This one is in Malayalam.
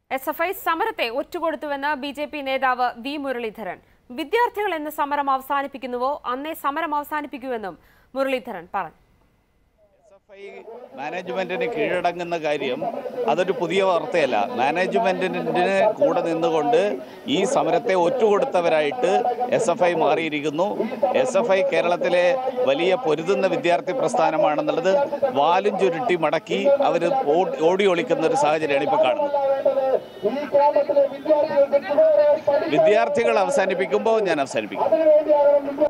എസ് എഫ് ഐ സമരത്തെ ഒറ്റുകൊടുത്തുവെന്ന് ബി ജെ പി നേതാവ് വി മുരളീധരൻ വിദ്യാർത്ഥികൾ എന്ന് സമരം അവസാനിപ്പിക്കുന്നുവോ അന്നേ സമരം അവസാനിപ്പിക്കുമെന്നും മുരളീധരൻ പറഞ്ഞു എസ് എഫ് ഐ മാനേജ്മെന്റിന് കീഴടങ്ങുന്ന കാര്യം അതൊരു പുതിയ വാർത്തയല്ല മാനേജ്മെന്റിന് കൂടെ നിന്നുകൊണ്ട് ഈ സമരത്തെ ഒറ്റുകൊടുത്തവരായിട്ട് എസ് എഫ് ഐ മാറിയിരിക്കുന്നു എസ് എഫ് ഐ കേരളത്തിലെ വലിയ പൊരുതുന്ന വിദ്യാർത്ഥി പ്രസ്ഥാനമാണെന്നുള്ളത് വാലും ചുരുട്ടി മടക്കി അവർ ഓടി ഒളിക്കുന്ന ഒരു സാഹചര്യമാണ് ഇപ്പോൾ കാണുന്നത് വിദ്യാർത്ഥികൾ അവസാനിപ്പിക്കുമ്പോൾ ഞാൻ അവസാനിപ്പിക്കും